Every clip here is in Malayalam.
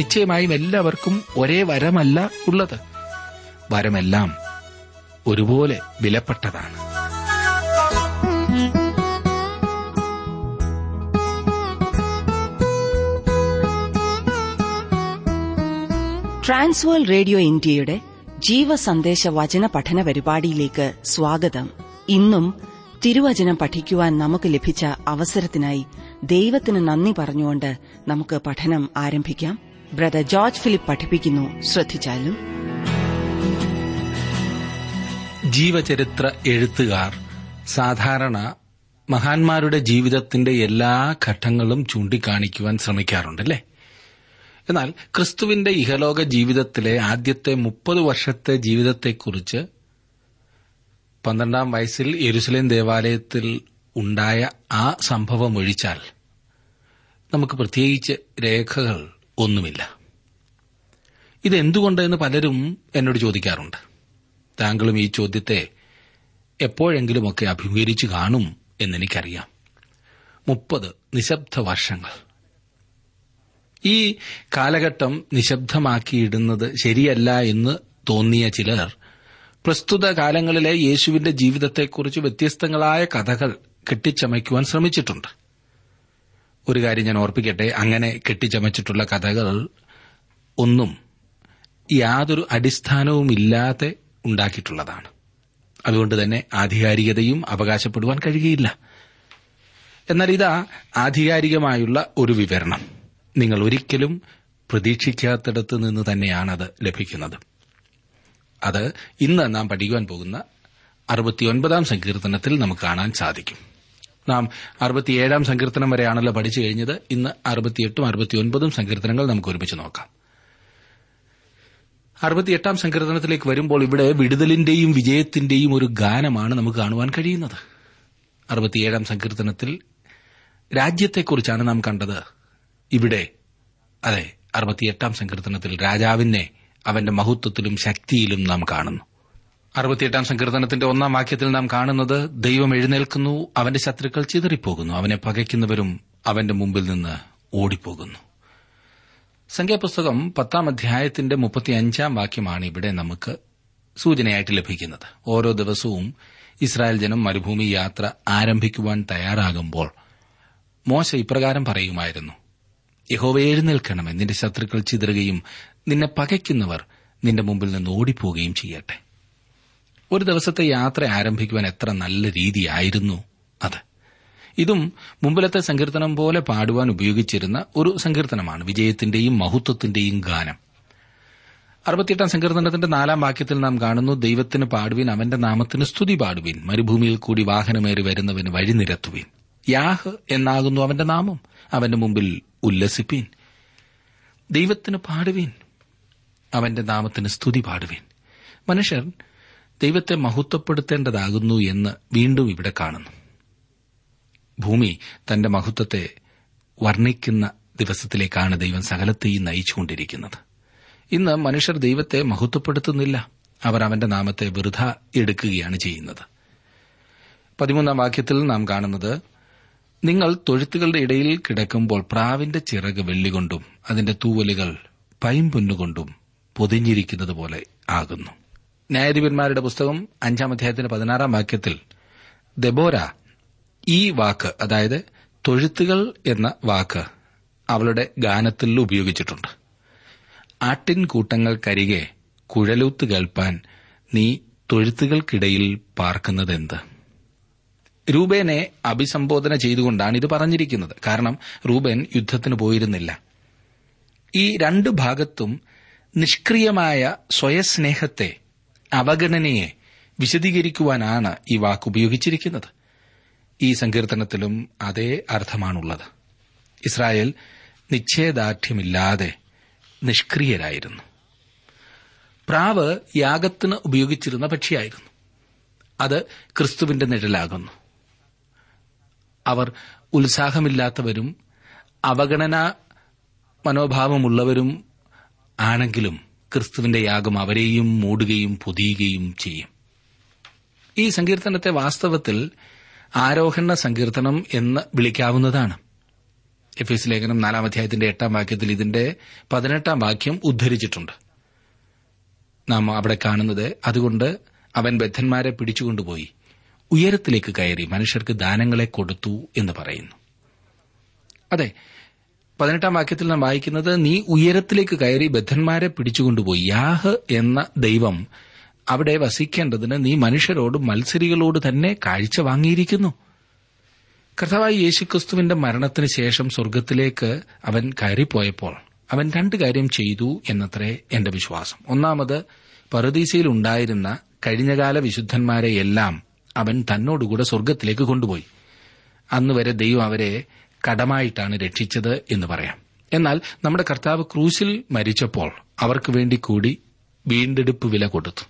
നിശ്ചയമായും എല്ലാവർക്കും ഒരേ വരമല്ല ഉള്ളത് വരമെല്ലാം ഒരുപോലെ വിലപ്പെട്ടതാണ് ട്രാൻസ്വേൾ റേഡിയോ ഇന്ത്യയുടെ ജീവസന്ദേശ വചന പഠന പരിപാടിയിലേക്ക് സ്വാഗതം ഇന്നും തിരുവചനം പഠിക്കുവാൻ നമുക്ക് ലഭിച്ച അവസരത്തിനായി ദൈവത്തിന് നന്ദി പറഞ്ഞുകൊണ്ട് നമുക്ക് പഠനം ആരംഭിക്കാം ബ്രദർ ജോർജ് ഫിലിപ്പ് പഠിപ്പിക്കുന്നു ശ്രദ്ധിച്ചാലും ജീവചരിത്ര എഴുത്തുകാർ സാധാരണ മഹാന്മാരുടെ ജീവിതത്തിന്റെ എല്ലാ ഘട്ടങ്ങളും ചൂണ്ടിക്കാണിക്കുവാൻ ശ്രമിക്കാറുണ്ടല്ലേ എന്നാൽ ക്രിസ്തുവിന്റെ ഇഹലോക ജീവിതത്തിലെ ആദ്യത്തെ മുപ്പത് വർഷത്തെ ജീവിതത്തെക്കുറിച്ച് പന്ത്രണ്ടാം വയസ്സിൽ യെരുസലേം ദേവാലയത്തിൽ ഉണ്ടായ ആ സംഭവം ഒഴിച്ചാൽ നമുക്ക് പ്രത്യേകിച്ച് രേഖകൾ ഒന്നുമില്ല ഇതെന്തുകൊണ്ടെന്ന് പലരും എന്നോട് ചോദിക്കാറുണ്ട് താങ്കളും ഈ ചോദ്യത്തെ എപ്പോഴെങ്കിലുമൊക്കെ അഭിമുഖീകരിച്ചു കാണും എന്നെനിക്കറിയാം മുപ്പത് നിശബ്ദ വർഷങ്ങൾ ഈ കാലഘട്ടം നിശബ്ദമാക്കിയിടുന്നത് ശരിയല്ല എന്ന് തോന്നിയ ചിലർ പ്രസ്തുത കാലങ്ങളിലെ യേശുവിന്റെ ജീവിതത്തെക്കുറിച്ച് വ്യത്യസ്തങ്ങളായ കഥകൾ കെട്ടിച്ചമയ്ക്കുവാൻ ശ്രമിച്ചിട്ടുണ്ട് ഒരു കാര്യം ഞാൻ ഓർപ്പിക്കട്ടെ അങ്ങനെ കെട്ടിച്ചമച്ചിട്ടുള്ള കഥകൾ ഒന്നും യാതൊരു അടിസ്ഥാനവുമില്ലാതെ ഉണ്ടാക്കിയിട്ടുള്ളതാണ് അതുകൊണ്ട് തന്നെ ആധികാരികതയും അവകാശപ്പെടുവാൻ കഴിയുകയില്ല എന്നാൽ ഇതാ ആധികാരികമായുള്ള ഒരു വിവരണം നിങ്ങൾ ഒരിക്കലും പ്രതീക്ഷിക്കാത്തിടത്ത് നിന്ന് തന്നെയാണത് ലഭിക്കുന്നത് അത് ഇന്ന് നാം പഠിക്കുവാൻ പോകുന്ന അറുപത്തിയൊൻപതാം സങ്കീർത്തനത്തിൽ നമുക്ക് കാണാൻ സാധിക്കും നാം അറുപത്തിയേഴാം സങ്കീർത്തനം വരെയാണല്ലോ പഠിച്ചു കഴിഞ്ഞത് ഇന്ന് അറുപത്തിയെട്ടും അറുപത്തിയൊൻപതും സങ്കീർത്തനങ്ങൾ നമുക്ക് ഒരുമിച്ച് നോക്കാം അറുപത്തിയെട്ടാം സങ്കീർത്തനത്തിലേക്ക് വരുമ്പോൾ ഇവിടെ വിടുതലിന്റെയും വിജയത്തിന്റെയും ഒരു ഗാനമാണ് നമുക്ക് കാണുവാൻ കഴിയുന്നത് അറുപത്തിയേഴാം സങ്കീർത്തനത്തിൽ രാജ്യത്തെക്കുറിച്ചാണ് നാം കണ്ടത് ഇവിടെ അതെ അറുപത്തിയെട്ടാം സങ്കീർത്തനത്തിൽ രാജാവിനെ അവന്റെ മഹത്വത്തിലും ശക്തിയിലും നാം കാണുന്നു അറുപത്തിയെട്ടാം സങ്കീർത്തനത്തിന്റെ ഒന്നാം വാക്യത്തിൽ നാം കാണുന്നത് ദൈവം എഴുന്നേൽക്കുന്നു അവന്റെ ശത്രുക്കൾ ചിതറിപ്പോകുന്നു അവനെ പകയ്ക്കുന്നവരും അവന്റെ മുമ്പിൽ നിന്ന് ഓടിപ്പോകുന്നു സംഖ്യാപുസ്തകം പത്താം അധ്യായത്തിന്റെ മുപ്പത്തിയഞ്ചാം വാക്യമാണ് ഇവിടെ നമുക്ക് സൂചനയായിട്ട് ലഭിക്കുന്നത് ഓരോ ദിവസവും ഇസ്രായേൽ ജനം മരുഭൂമി യാത്ര ആരംഭിക്കുവാൻ തയ്യാറാകുമ്പോൾ മോശ ഇപ്രകാരം പറയുമായിരുന്നു യഹോവ എഴുന്നേൽക്കണമേ നിന്റെ ശത്രുക്കൾ ചിതറുകയും നിന്നെ പകയ്ക്കുന്നവർ നിന്റെ മുമ്പിൽ നിന്ന് ഓടിപ്പോവുകയും ചെയ്യട്ടെ ഒരു ദിവസത്തെ യാത്ര ആരംഭിക്കുവാൻ എത്ര നല്ല രീതിയായിരുന്നു അത് ഇതും മുമ്പിലത്തെ സങ്കീർത്തനം പോലെ പാടുവാൻ ഉപയോഗിച്ചിരുന്ന ഒരു സങ്കീർത്തനമാണ് വിജയത്തിന്റെയും മഹത്വത്തിന്റെയും ഗാനം അറുപത്തിയെട്ടാം സങ്കീർത്തനത്തിന്റെ നാലാം വാക്യത്തിൽ നാം കാണുന്നു ദൈവത്തിന് പാടുവിൻ അവന്റെ നാമത്തിന് സ്തുതി പാടുവിൻ മരുഭൂമിയിൽ കൂടി വാഹനമേറി വരുന്നവന് വഴി നിരത്തുവിൻ യാഹ് എന്നാകുന്നു അവന്റെ നാമം അവന്റെ മുമ്പിൽ ഉല്ലസിപ്പീൻ ദൈവത്തിന് പാടുവീൻ അവന്റെ നാമത്തിന് സ്തുതി പാടുവീൻ മനുഷ്യർ ദൈവത്തെ മഹത്വപ്പെടുത്തേണ്ടതാകുന്നു എന്ന് വീണ്ടും ഇവിടെ കാണുന്നു ഭൂമി തന്റെ മഹത്വത്തെ വർണ്ണിക്കുന്ന ദിവസത്തിലേക്കാണ് ദൈവം സകലത്തെയും നയിച്ചുകൊണ്ടിരിക്കുന്നത് ഇന്ന് മനുഷ്യർ ദൈവത്തെ മഹത്വപ്പെടുത്തുന്നില്ല അവർ അവന്റെ നാമത്തെ വെറുത എടുക്കുകയാണ് ചെയ്യുന്നത് പതിമൂന്നാം വാക്യത്തിൽ നാം കാണുന്നത് നിങ്ങൾ തൊഴുത്തുകളുടെ ഇടയിൽ കിടക്കുമ്പോൾ പ്രാവിന്റെ ചിറക് വെള്ളികൊണ്ടും അതിന്റെ തൂവലുകൾ പൈമ്പൊന്നുകൊണ്ടും പൊതിഞ്ഞിരിക്കുന്നത് പോലെ ആകുന്നു ന്യായാധിപന്മാരുടെ പുസ്തകം അഞ്ചാം അധ്യായത്തിന്റെ പതിനാറാം വാക്യത്തിൽ ദബോര ഈ വാക്ക് അതായത് തൊഴുത്തുകൾ എന്ന വാക്ക് അവളുടെ ഗാനത്തിൽ ഉപയോഗിച്ചിട്ടുണ്ട് ആട്ടിൻകൂട്ടങ്ങൾക്കരികെ കുഴലൂത്ത് കേൾപ്പാൻ നീ തൊഴുത്തുകൾക്കിടയിൽ പാർക്കുന്നതെന്ത് രൂപേനെ അഭിസംബോധന ചെയ്തുകൊണ്ടാണ് ഇത് പറഞ്ഞിരിക്കുന്നത് കാരണം റൂബേൻ യുദ്ധത്തിന് പോയിരുന്നില്ല ഈ രണ്ട് ഭാഗത്തും നിഷ്ക്രിയമായ സ്വയസ്നേഹത്തെ അവഗണനയെ വിശദീകരിക്കുവാനാണ് ഈ വാക്ക് ഉപയോഗിച്ചിരിക്കുന്നത് ഈ സങ്കീർത്തനത്തിലും അതേ അർത്ഥമാണുള്ളത് ഇസ്രായേൽ നിശ്ചയദാർഢ്യമില്ലാതെ നിഷ്ക്രിയരായിരുന്നു പ്രാവ് യാഗത്തിന് ഉപയോഗിച്ചിരുന്ന പക്ഷിയായിരുന്നു അത് ക്രിസ്തുവിന്റെ നിഴലാകുന്നു അവർ ഉത്സാഹമില്ലാത്തവരും അവഗണന മനോഭാവമുള്ളവരും ആണെങ്കിലും ക്രിസ്തുവിന്റെ യാഗം അവരെയും മൂടുകയും പൊതിയുകയും ചെയ്യും ഈ സങ്കീർത്തനത്തെ വാസ്തവത്തിൽ ആരോഹണ സങ്കീർത്തനം എന്ന് വിളിക്കാവുന്നതാണ് എഫ് എസ് ലേഖനം നാലാം അധ്യായത്തിന്റെ എട്ടാം വാക്യത്തിൽ ഇതിന്റെ പതിനെട്ടാം വാക്യം ഉദ്ധരിച്ചിട്ടുണ്ട് നാം അവിടെ കാണുന്നത് അതുകൊണ്ട് അവൻ ബദ്ധന്മാരെ പിടിച്ചുകൊണ്ടുപോയി ഉയരത്തിലേക്ക് കയറി മനുഷ്യർക്ക് ദാനങ്ങളെ കൊടുത്തു എന്ന് പറയുന്നു അതെ പതിനെട്ടാം വാക്യത്തിൽ നാം വായിക്കുന്നത് നീ ഉയരത്തിലേക്ക് കയറി ബദ്ധന്മാരെ പിടിച്ചുകൊണ്ടുപോയി യാഹ് എന്ന ദൈവം അവിടെ വസിക്കേണ്ടതിന് നീ മനുഷ്യരോട് മത്സരികളോട് തന്നെ കാഴ്ച വാങ്ങിയിരിക്കുന്നു കർത്താവായി യേശുക്രിസ്തുവിന്റെ മരണത്തിന് ശേഷം സ്വർഗത്തിലേക്ക് അവൻ കയറിപ്പോയപ്പോൾ അവൻ രണ്ട് കാര്യം ചെയ്തു എന്നത്രേ എന്റെ വിശ്വാസം ഒന്നാമത് പറുദീസയിൽ ഉണ്ടായിരുന്ന കഴിഞ്ഞകാല വിശുദ്ധന്മാരെയെല്ലാം അവൻ തന്നോടുകൂടെ സ്വർഗത്തിലേക്ക് കൊണ്ടുപോയി അന്നുവരെ ദൈവം അവരെ കടമായിട്ടാണ് രക്ഷിച്ചത് എന്ന് പറയാം എന്നാൽ നമ്മുടെ കർത്താവ് ക്രൂശിൽ മരിച്ചപ്പോൾ അവർക്ക് വേണ്ടി കൂടി വീണ്ടെടുപ്പ് വില കൊടുത്തു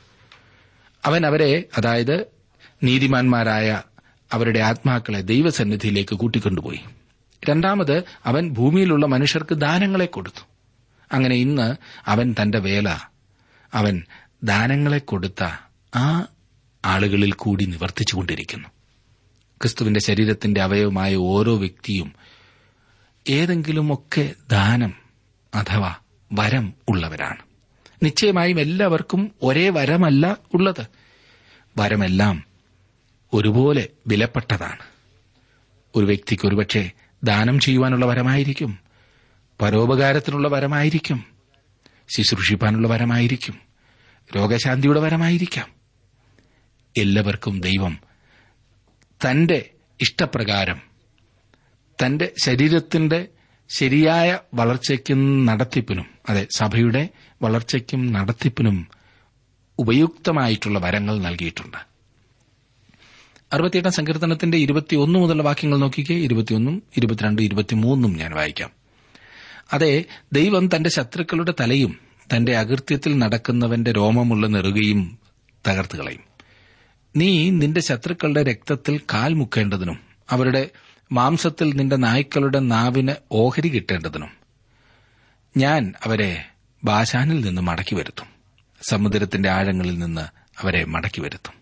അവൻ അവരെ അതായത് നീതിമാന്മാരായ അവരുടെ ആത്മാക്കളെ ദൈവസന്നിധിയിലേക്ക് കൂട്ടിക്കൊണ്ടുപോയി രണ്ടാമത് അവൻ ഭൂമിയിലുള്ള മനുഷ്യർക്ക് ദാനങ്ങളെ കൊടുത്തു അങ്ങനെ ഇന്ന് അവൻ തന്റെ വേല അവൻ ദാനങ്ങളെ കൊടുത്ത ആ ആളുകളിൽ കൂടി നിവർത്തിച്ചുകൊണ്ടിരിക്കുന്നു ക്രിസ്തുവിന്റെ ശരീരത്തിന്റെ അവയവമായ ഓരോ വ്യക്തിയും ഏതെങ്കിലുമൊക്കെ ദാനം അഥവാ വരം ഉള്ളവരാണ് നിശ്ചയമായും എല്ലാവർക്കും ഒരേ വരമല്ല ഉള്ളത് വരമെല്ലാം ഒരുപോലെ വിലപ്പെട്ടതാണ് ഒരു വ്യക്തിക്ക് ഒരുപക്ഷെ ദാനം ചെയ്യുവാനുള്ള വരമായിരിക്കും പരോപകാരത്തിനുള്ള വരമായിരിക്കും ശുശ്രൂഷിപ്പാനുള്ള വരമായിരിക്കും രോഗശാന്തിയുടെ വരമായിരിക്കാം എല്ലാവർക്കും ദൈവം തന്റെ ഇഷ്ടപ്രകാരം തന്റെ ശരീരത്തിന്റെ ശരിയായ വളർച്ചയ്ക്കും നടത്തിപ്പിനും അതെ സഭയുടെ വളർച്ചയ്ക്കും നടത്തിപ്പിനും ഉപയുക്തമായിട്ടുള്ള വരങ്ങൾ നൽകിയിട്ടുണ്ട് അറുപത്തിയെട്ടാം സങ്കീർത്തനത്തിന്റെ ഇരുപത്തിയൊന്ന് മുതലുള്ള വാക്യങ്ങൾ നോക്കിക്കേ ഇരുപത്തിയൊന്നും ഇരുപത്തിരണ്ട് ഇരുപത്തിമൂന്നും ഞാൻ വായിക്കാം അതെ ദൈവം തന്റെ ശത്രുക്കളുടെ തലയും തന്റെ അകൃത്യത്തിൽ നടക്കുന്നവന്റെ രോമമുള്ള നെറുകയും തകർത്തു കളയും നീ നിന്റെ ശത്രുക്കളുടെ രക്തത്തിൽ കാൽ മുക്കേണ്ടതിനും അവരുടെ മാംസത്തിൽ നിന്റെ നായ്ക്കളുടെ നാവിന് ഓഹരി കിട്ടേണ്ടതിനും ഞാൻ അവരെ ബാശാനിൽ നിന്ന് മടക്കി വരുത്തും സമുദ്രത്തിന്റെ ആഴങ്ങളിൽ നിന്ന് അവരെ മടക്കി വരുത്തും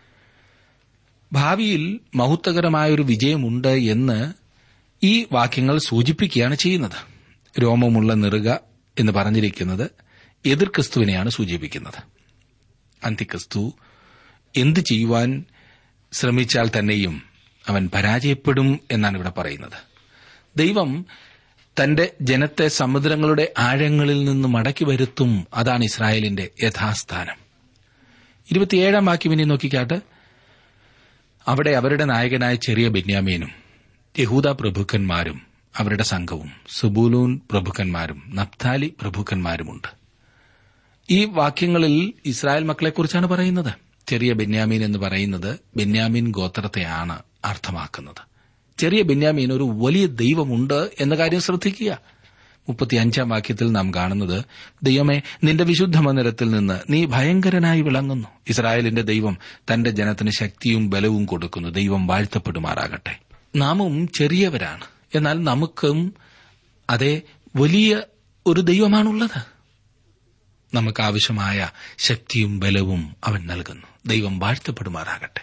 ഭാവിയിൽ മഹത്വകരമായൊരു വിജയമുണ്ട് എന്ന് ഈ വാക്യങ്ങൾ സൂചിപ്പിക്കുകയാണ് ചെയ്യുന്നത് രോമമുള്ള നെറുക എന്ന് പറഞ്ഞിരിക്കുന്നത് എതിർ ക്രിസ്തുവിനെയാണ് സൂചിപ്പിക്കുന്നത് അന്തിക്രിസ്തു എന്തു ചെയ്യുവാൻ ശ്രമിച്ചാൽ തന്നെയും അവൻ പരാജയപ്പെടും എന്നാണ് ഇവിടെ പറയുന്നത് ദൈവം തന്റെ ജനത്തെ സമുദ്രങ്ങളുടെ ആഴങ്ങളിൽ നിന്ന് മടക്കി വരുത്തും അതാണ് ഇസ്രായേലിന്റെ യഥാസ്ഥാനം ഇരുപത്തിയേഴാം വാക്യം ഇനി നോക്കിക്കാട്ട് അവിടെ അവരുടെ നായകനായ ചെറിയ ബെന്യാമീനും യഹൂദ പ്രഭുക്കന്മാരും അവരുടെ സംഘവും സുബൂലൂൻ പ്രഭുക്കന്മാരും നപ്താലി പ്രഭുക്കന്മാരുമുണ്ട് ഈ വാക്യങ്ങളിൽ ഇസ്രായേൽ മക്കളെക്കുറിച്ചാണ് പറയുന്നത് ചെറിയ ബെന്യാമീൻ എന്ന് പറയുന്നത് ബെന്യാമീൻ ഗോത്രത്തെയാണ് അർത്ഥമാക്കുന്നത് ചെറിയ ബെന്യാമീൻ ഒരു വലിയ ദൈവമുണ്ട് എന്ന കാര്യം ശ്രദ്ധിക്കുക മുപ്പത്തിയഞ്ചാം വാക്യത്തിൽ നാം കാണുന്നത് ദൈവമേ നിന്റെ വിശുദ്ധ മന്ദിരത്തിൽ നിന്ന് നീ ഭയങ്കരനായി വിളങ്ങുന്നു ഇസ്രായേലിന്റെ ദൈവം തന്റെ ജനത്തിന് ശക്തിയും ബലവും കൊടുക്കുന്നു ദൈവം വാഴ്ത്തപ്പെടുമാറാകട്ടെ നാമും ചെറിയവരാണ് എന്നാൽ നമുക്കും അതേ വലിയ ഒരു ദൈവമാണുള്ളത് നമുക്ക് ആവശ്യമായ ശക്തിയും ബലവും അവൻ നൽകുന്നു ദൈവം വാഴ്ത്തപ്പെടുമാറാകട്ടെ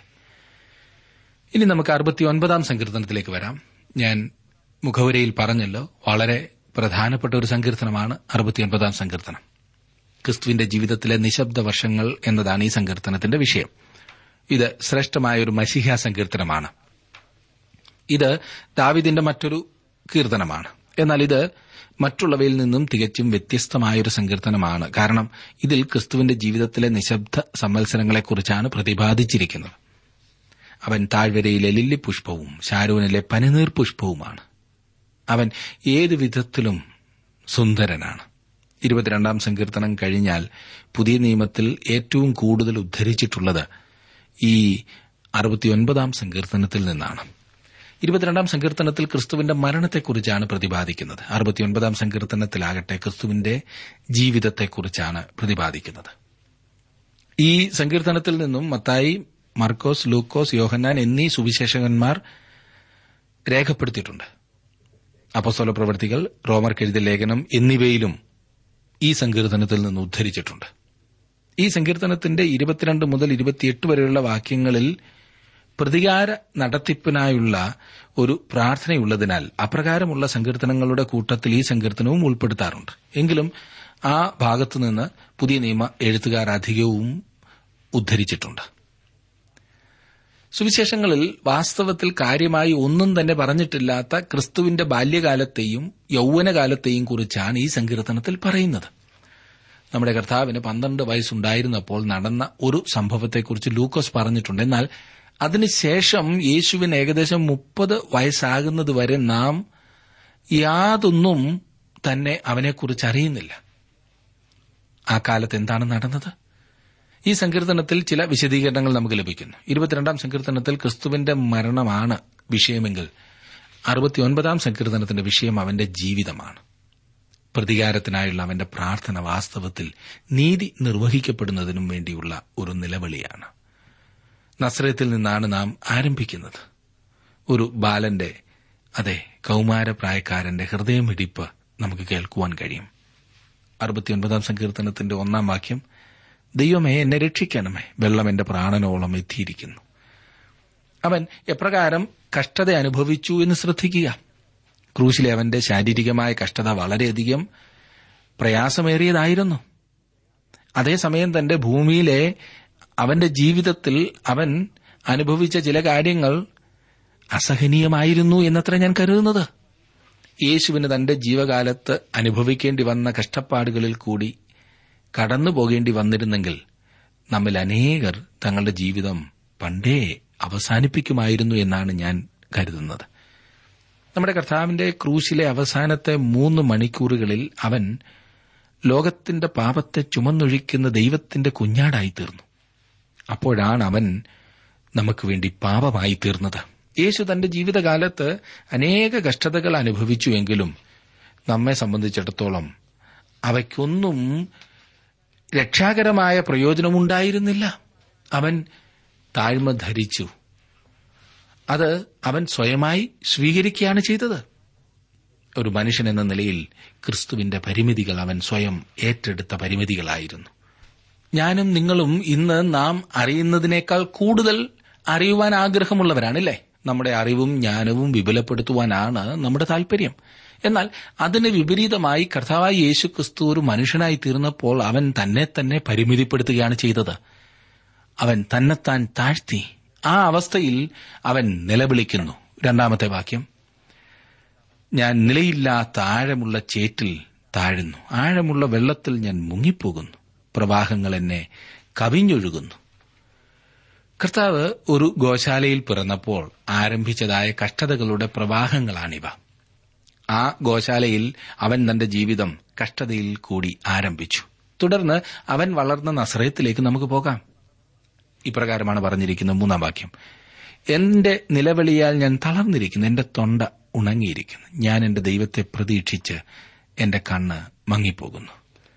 ഇനി നമുക്ക് അറുപത്തിയൊൻപതാം സങ്കീർത്തനത്തിലേക്ക് വരാം ഞാൻ മുഖവരയിൽ പറഞ്ഞല്ലോ വളരെ പ്രധാനപ്പെട്ട ഒരു സങ്കീർത്തനമാണ് അറുപത്തിയൊൻപതാം സങ്കീർത്തനം ക്രിസ്തുവിന്റെ ജീവിതത്തിലെ നിശബ്ദ വർഷങ്ങൾ എന്നതാണ് ഈ സങ്കീർത്തനത്തിന്റെ വിഷയം ഇത് ശ്രേഷ്ഠമായ ഒരു മസിഹ സങ്കീർത്തനമാണ് ഇത് ദാവിദിന്റെ മറ്റൊരു കീർത്തനമാണ് എന്നാൽ ഇത് മറ്റുള്ളവയിൽ നിന്നും തികച്ചും വ്യത്യസ്തമായൊരു സങ്കീർത്തനമാണ് കാരണം ഇതിൽ ക്രിസ്തുവിന്റെ ജീവിതത്തിലെ നിശബ്ദ സംവത്സരങ്ങളെക്കുറിച്ചാണ് പ്രതിപാദിച്ചിരിക്കുന്നത് അവൻ താഴ്വരയിലെ ലില്ലി പുഷ്പവും ഷാരൂനിലെ പനിനീർ പുഷ്പവുമാണ് അവൻ ഏതു വിധത്തിലും സുന്ദരനാണ് ഇരുപത്തിരണ്ടാം സങ്കീർത്തനം കഴിഞ്ഞാൽ പുതിയ നിയമത്തിൽ ഏറ്റവും കൂടുതൽ ഉദ്ധരിച്ചിട്ടുള്ളത് ഈ അറുപത്തിയൊൻപതാം സങ്കീർത്തനത്തിൽ നിന്നാണ് ഇരുപത്തിരണ്ടാം സങ്കീർത്തനത്തിൽ ക്രിസ്തുവിന്റെ മരണത്തെക്കുറിച്ചാണ് പ്രതിപാദിക്കുന്നത് അറുപത്തിയൊൻപതാം സങ്കീർത്തനത്തിലാകട്ടെ ക്രിസ്തുവിന്റെ ജീവിതത്തെക്കുറിച്ചാണ് പ്രതിപാദിക്കുന്നത് ഈ സങ്കീർത്തനത്തിൽ നിന്നും മത്തായി മർക്കോസ് ലൂക്കോസ് യോഹന്നാൻ എന്നീ സുവിശേഷകന്മാർ രേഖപ്പെടുത്തിയിട്ടുണ്ട് അപ്പസ്തോല പ്രവൃത്തികൾ റോമർക്കെഴുതിയ ലേഖനം എന്നിവയിലും ഈ സങ്കീർത്തനത്തിൽ നിന്ന് ഉദ്ധരിച്ചിട്ടുണ്ട് ഈ സങ്കീർത്തനത്തിന്റെ ഇരുപത്തിരണ്ട് മുതൽ ഇരുപത്തിയെട്ട് വരെയുള്ള വാക്യങ്ങളിൽ പ്രതികാര നടത്തിപ്പിനായുള്ള ഒരു പ്രാർത്ഥനയുള്ളതിനാൽ അപ്രകാരമുള്ള സങ്കീർത്തനങ്ങളുടെ കൂട്ടത്തിൽ ഈ സങ്കീർത്തനവും ഉൾപ്പെടുത്താറുണ്ട് എങ്കിലും ആ ഭാഗത്തുനിന്ന് പുതിയ നിയമ എഴുത്തുകാർ അധികവും ഉദ്ധരിച്ചിട്ടുണ്ട് സുവിശേഷങ്ങളിൽ വാസ്തവത്തിൽ കാര്യമായി ഒന്നും തന്നെ പറഞ്ഞിട്ടില്ലാത്ത ക്രിസ്തുവിന്റെ ബാല്യകാലത്തെയും യൗവനകാലത്തെയും കുറിച്ചാണ് ഈ സങ്കീർത്തനത്തിൽ പറയുന്നത് നമ്മുടെ കർത്താവിന് പന്ത്രണ്ട് വയസ്സുണ്ടായിരുന്നപ്പോൾ നടന്ന ഒരു സംഭവത്തെക്കുറിച്ച് ലൂക്കോസ് പറഞ്ഞിട്ടുണ്ട് എന്നാൽ അതിനുശേഷം യേശുവിന് ഏകദേശം മുപ്പത് വയസ്സാകുന്നതുവരെ നാം യാതൊന്നും തന്നെ അവനെക്കുറിച്ച് അറിയുന്നില്ല ആ കാലത്ത് എന്താണ് നടന്നത് ഈ സങ്കീർത്തനത്തിൽ ചില വിശദീകരണങ്ങൾ നമുക്ക് ലഭിക്കുന്നു ഇരുപത്തിരണ്ടാം സങ്കീർത്തനത്തിൽ ക്രിസ്തുവിന്റെ മരണമാണ് വിഷയമെങ്കിൽ അറുപത്തിയൊൻപതാം സങ്കീർത്തനത്തിന്റെ വിഷയം അവന്റെ ജീവിതമാണ് പ്രതികാരത്തിനായുള്ള അവന്റെ പ്രാർത്ഥന വാസ്തവത്തിൽ നീതി നിർവഹിക്കപ്പെടുന്നതിനും വേണ്ടിയുള്ള ഒരു നിലവിളിയാണ് നസ്രയത്തിൽ നിന്നാണ് നാം ആരംഭിക്കുന്നത് ഒരു ബാലന്റെ അതെ കൌമാരപ്രായക്കാരന്റെ ഹൃദയമിടിപ്പ് നമുക്ക് കേൾക്കുവാൻ കഴിയും അറുപത്തിയൊൻപതാം സങ്കീർത്തനത്തിന്റെ ഒന്നാം വാക്യം ദൈവമേ എന്നെ രക്ഷിക്കണമേ വെള്ളം എന്റെ പ്രാണനോളം എത്തിയിരിക്കുന്നു അവൻ എപ്രകാരം കഷ്ടത അനുഭവിച്ചു എന്ന് ശ്രദ്ധിക്കുക ക്രൂശിലെ അവന്റെ ശാരീരികമായ കഷ്ടത വളരെയധികം പ്രയാസമേറിയതായിരുന്നു അതേസമയം തന്റെ ഭൂമിയിലെ അവന്റെ ജീവിതത്തിൽ അവൻ അനുഭവിച്ച ചില കാര്യങ്ങൾ അസഹനീയമായിരുന്നു എന്നത്ര ഞാൻ കരുതുന്നത് യേശുവിന് തന്റെ ജീവകാലത്ത് അനുഭവിക്കേണ്ടി വന്ന കഷ്ടപ്പാടുകളിൽ കൂടി കടന്നു പോകേണ്ടി വന്നിരുന്നെങ്കിൽ നമ്മിൽ അനേകർ തങ്ങളുടെ ജീവിതം പണ്ടേ അവസാനിപ്പിക്കുമായിരുന്നു എന്നാണ് ഞാൻ കരുതുന്നത് നമ്മുടെ കർത്താവിന്റെ ക്രൂശിലെ അവസാനത്തെ മൂന്ന് മണിക്കൂറുകളിൽ അവൻ ലോകത്തിന്റെ പാപത്തെ ചുമന്നൊഴിക്കുന്ന ദൈവത്തിന്റെ കുഞ്ഞാടായി തീർന്നു അപ്പോഴാണ് അവൻ നമുക്ക് വേണ്ടി പാപമായി തീർന്നത് യേശു തന്റെ ജീവിതകാലത്ത് അനേക കഷ്ടതകൾ അനുഭവിച്ചുവെങ്കിലും നമ്മെ സംബന്ധിച്ചിടത്തോളം അവയ്ക്കൊന്നും രക്ഷാകരമായ പ്രയോജനമുണ്ടായിരുന്നില്ല അവൻ താഴ്മ ധരിച്ചു അത് അവൻ സ്വയമായി സ്വീകരിക്കുകയാണ് ചെയ്തത് ഒരു മനുഷ്യൻ എന്ന നിലയിൽ ക്രിസ്തുവിന്റെ പരിമിതികൾ അവൻ സ്വയം ഏറ്റെടുത്ത പരിമിതികളായിരുന്നു ഞാനും നിങ്ങളും ഇന്ന് നാം അറിയുന്നതിനേക്കാൾ കൂടുതൽ അറിയുവാൻ ആഗ്രഹമുള്ളവരാണല്ലേ നമ്മുടെ അറിവും ജ്ഞാനവും വിപുലപ്പെടുത്തുവാനാണ് നമ്മുടെ താൽപര്യം എന്നാൽ അതിന് വിപരീതമായി കർത്താവായി യേശു ക്രിസ്തു ഒരു മനുഷ്യനായി തീർന്നപ്പോൾ അവൻ തന്നെ തന്നെ പരിമിതിപ്പെടുത്തുകയാണ് ചെയ്തത് അവൻ തന്നെത്താൻ താഴ്ത്തി ആ അവസ്ഥയിൽ അവൻ നിലവിളിക്കുന്നു രണ്ടാമത്തെ വാക്യം ഞാൻ നിലയില്ലാത്ത ആഴമുള്ള ചേറ്റിൽ താഴുന്നു ആഴമുള്ള വെള്ളത്തിൽ ഞാൻ മുങ്ങിപ്പോകുന്നു പ്രവാഹങ്ങൾ എന്നെ കവിഞ്ഞൊഴുകുന്നു കർത്താവ് ഒരു ഗോശാലയിൽ പിറന്നപ്പോൾ ആരംഭിച്ചതായ കഷ്ടതകളുടെ പ്രവാഹങ്ങളാണിവ ആ ഗോശാലയിൽ അവൻ തന്റെ ജീവിതം കഷ്ടതയിൽ കൂടി ആരംഭിച്ചു തുടർന്ന് അവൻ വളർന്ന നസ്രയത്തിലേക്ക് നമുക്ക് പോകാം ഇപ്രകാരമാണ് പറഞ്ഞിരിക്കുന്ന മൂന്നാം വാക്യം എന്റെ നിലവിളിയാൽ ഞാൻ തളർന്നിരിക്കുന്നു എന്റെ തൊണ്ട ഉണങ്ങിയിരിക്കുന്നു ഞാൻ എന്റെ ദൈവത്തെ പ്രതീക്ഷിച്ച് എന്റെ കണ്ണ് മങ്ങിപ്പോകുന്നു